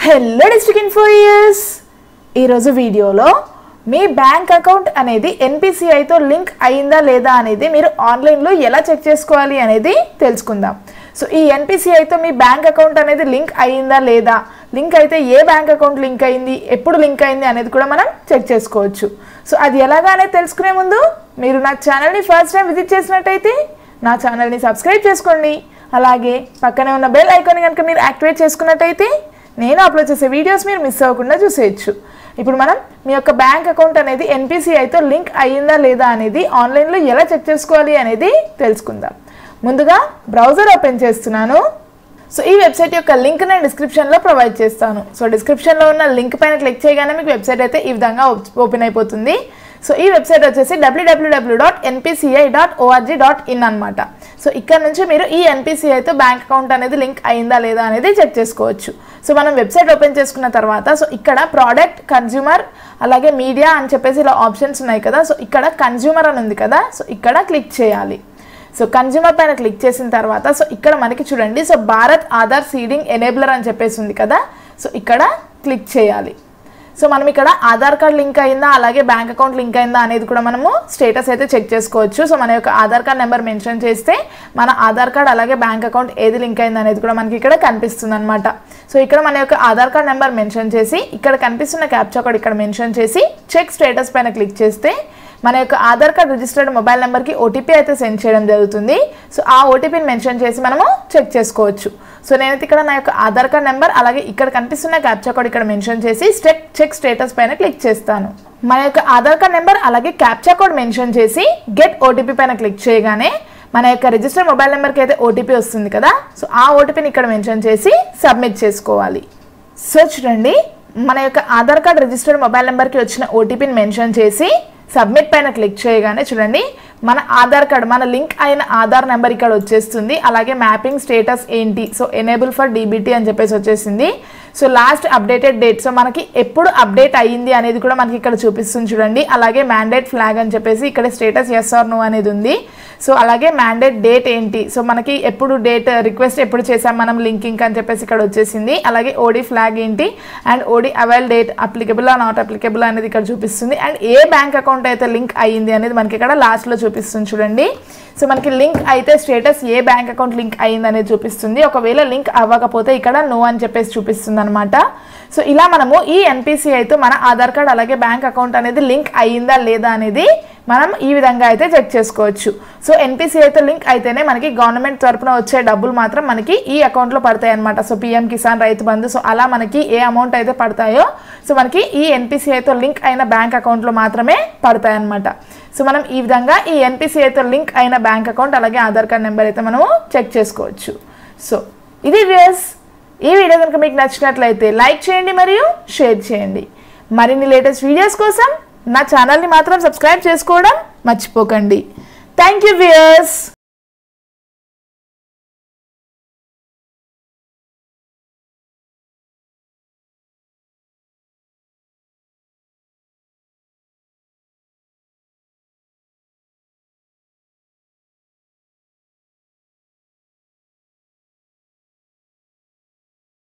hello district info years ఈరోజు వీడియోలో మీ bank account అనేది ఎన్పిసిఐతో లింక్ అయిందా లేదా అనేది మీరు ఆన్లైన్లో ఎలా చెక్ చేసుకోవాలి అనేది తెలుసుకుందాం సో ఈ ఎన్పిసిఐతో మీ బ్యాంక్ అకౌంట్ అనేది లింక్ అయిందా లేదా లింక్ అయితే ఏ బ్యాంక్ అకౌంట్ లింక్ అయింది ఎప్పుడు లింక్ అయింది అనేది కూడా మనం చెక్ చేసుకోవచ్చు సో అది ఎలాగా అనేది తెలుసుకునే ముందు మీరు నా ఛానల్ని ఫస్ట్ టైం విజిట్ చేసినట్టయితే నా ఛానల్ని సబ్స్క్రైబ్ చేసుకోండి అలాగే పక్కనే ఉన్న బెల్ ఐకాన్ కనుక మీరు యాక్టివేట్ చేసుకున్నట్టయితే నేను అప్లోడ్ చేసే వీడియోస్ మీరు మిస్ అవ్వకుండా చూసేయచ్చు ఇప్పుడు మనం మీ యొక్క బ్యాంక్ అకౌంట్ అనేది ఎన్పిసిఐతో లింక్ అయ్యిందా లేదా అనేది ఆన్లైన్లో ఎలా చెక్ చేసుకోవాలి అనేది తెలుసుకుందాం ముందుగా బ్రౌజర్ ఓపెన్ చేస్తున్నాను సో ఈ వెబ్సైట్ యొక్క లింక్ నేను డిస్క్రిప్షన్లో ప్రొవైడ్ చేస్తాను సో డిస్క్రిప్షన్లో ఉన్న లింక్ పైన క్లిక్ చేయగానే మీకు వెబ్సైట్ అయితే ఈ విధంగా ఓపెన్ అయిపోతుంది సో ఈ వెబ్సైట్ వచ్చేసి W W W dot NPCI dot O R G dot in అనమాట సో ఇక్కడ నుంచి మీరు ఈ ఎన్పిసిఐతో బ్యాంక్ అకౌంట్ అనేది లింక్ అయిందా లేదా అనేది చెక్ చేసుకోవచ్చు సో మనం వెబ్సైట్ ఓపెన్ చేసుకున్న తర్వాత సో ఇక్కడ ప్రోడక్ట్ కన్జ్యూమర్ అలాగే మీడియా అని చెప్పేసి ఇలా ఆప్షన్స్ ఉన్నాయి కదా సో ఇక్కడ కన్జ్యూమర్ అని ఉంది కదా సో ఇక్కడ క్లిక్ చేయాలి సో కన్జ్యూమర్ పైన క్లిక్ చేసిన తర్వాత సో ఇక్కడ మనకి చూడండి so Bharat Aadhaar seeding enabler అని చెప్పేసి ఉంది కదా సో ఇక్కడ క్లిక్ చేయాలి సో మనం ఇక్కడ ఆధార్ కార్డ్ లింక్ అయిందా అలాగే బ్యాంక్ అకౌంట్ లింక్ అయిందా అనేది కూడా మనము స్టేటస్ అయితే చెక్ చేసుకోవచ్చు సో మన యొక్క ఆధార్ కార్డ్ నెంబర్ మెన్షన్ చేస్తే మన ఆధార్ కార్డ్ అలాగే బ్యాంక్ అకౌంట్ ఏది లింక్ అయింది అనేది కూడా మనకి ఇక్కడ కనిపిస్తుంది అనమాట సో ఇక్కడ మన యొక్క ఆధార్ కార్డ్ నెంబర్ మెన్షన్ చేసి ఇక్కడ కనిపిస్తున్న క్యాప్చా కోడ్ ఇక్కడ మెన్షన్ చేసి చెక్ స్టేటస్ పైన క్లిక్ చేస్తే మన యొక్క ఆధార్ కార్డ్ రిజిస్టర్డ్ మొబైల్ నెంబర్కి ఓటీపీ అయితే సెండ్ చేయడం జరుగుతుంది సో ఆ ఓటీపీని మెన్షన్ చేసి మనము చెక్ చేసుకోవచ్చు సో నేనైతే ఇక్కడ నా యొక్క ఆధార్ కార్డ్ నెంబర్ అలాగే ఇక్కడ కనిపిస్తున్న క్యాప్చా కోడ్ ఇక్కడ మెన్షన్ చేసి స్టెప్ చెక్ స్టేటస్ పైన క్లిక్ చేస్తాను మన యొక్క ఆధార్ కార్డ్ నెంబర్ అలాగే క్యాప్చా కోడ్ మెన్షన్ చేసి గెట్ ఓటీపీ పైన క్లిక్ చేయగానే మన యొక్క రిజిస్టర్ మొబైల్ నెంబర్కి అయితే ఓటీపీ వస్తుంది కదా సో ఆ ఓటీపీని ఇక్కడ మెన్షన్ చేసి సబ్మిట్ చేసుకోవాలి సో చూడండి మన యొక్క ఆధార్ కార్డ్ రిజిస్టర్డ్ మొబైల్ నెంబర్కి వచ్చిన ఓటీపీని మెన్షన్ చేసి సబ్మిట్ పైన క్లిక్ చేయగానే చూడండి మన ఆధార్ కార్డ్ మన లింక్ అయిన ఆధార్ నెంబర్ ఇక్కడ వచ్చేస్తుంది అలాగే మ్యాపింగ్ స్టేటస్ ఏంటి సో ఎనేబుల్ ఫర్ డీబీటీ అని చెప్పేసి వచ్చేసింది so last updated date so మనకి ఎప్పుడు అప్డేట్ అయ్యింది అనేది కూడా మనకి ఇక్కడ చూపిస్తుంది చూడండి అలాగే మ్యాండేట్ ఫ్లాగ్ అని చెప్పేసి ఇక్కడ స్టేటస్ ఎస్ ఆర్ నో అనేది ఉంది సో అలాగే మ్యాండేట్ డేట్ ఏంటి సో మనకి ఎప్పుడు డేట్ రిక్వెస్ట్ ఎప్పుడు చేసాం మనం లింకింగ్ అని చెప్పేసి ఇక్కడ వచ్చేసింది అలాగే ఓడి ఫ్లాగ్ ఏంటి and OD avail date applicable not applicable అనేది ఇక్కడ చూపిస్తుంది అండ్ ఏ బ్యాంక్ అకౌంట్ అయితే లింక్ అయ్యింది అనేది మనకి ఇక్కడ లాస్ట్లో చూపిస్తుంది చూడండి సో మనకి లింక్ అయితే స్టేటస్ ఏ బ్యాంక్ అకౌంట్ లింక్ అయ్యింది అనేది చూపిస్తుంది ఒకవేళ లింక్ అవ్వకపోతే ఇక్కడ నో అని చెప్పేసి చూపిస్తుంది అనమాట సో ఇలా మనము ఈ ఎన్పిసిఐతో మన ఆధార్ కార్డ్ అలాగే బ్యాంక్ అకౌంట్ అనేది లింక్ అయ్యిందా లేదా అనేది మనం ఈ విధంగా అయితే చెక్ చేసుకోవచ్చు సో ఎన్పిసిఐతో లింక్ అయితేనే మనకి గవర్నమెంట్ తరపున వచ్చే డబ్బులు మాత్రం మనకి ఈ అకౌంట్లో పడతాయి అనమాట సో పిఎం కిసాన్ రైతు బంధు సో అలా మనకి ఏ అమౌంట్ అయితే పడతాయో సో మనకి ఈ ఎన్పిసిఐతో లింక్ అయిన బ్యాంక్ అకౌంట్లో మాత్రమే పడతాయి అనమాట సో మనం ఈ విధంగా ఈ ఎన్పిసిఐతో లింక్ అయిన బ్యాంక్ అకౌంట్ అలాగే ఆధార్ కార్డ్ నెంబర్ అయితే మనము చెక్ చేసుకోవచ్చు సో ఇది వ్యూస్ ఈ వీడియో కనుక మీకు నచ్చినట్లయితే లైక్ చేయండి మరియు షేర్ చేయండి మరిన్ని లేటెస్ట్ వీడియోస్ కోసం నా ఛానల్ని మాత్రం సబ్స్క్రైబ్ చేసుకోవడం మర్చిపోకండి థ్యాంక్ యూ వ్యూయర్స్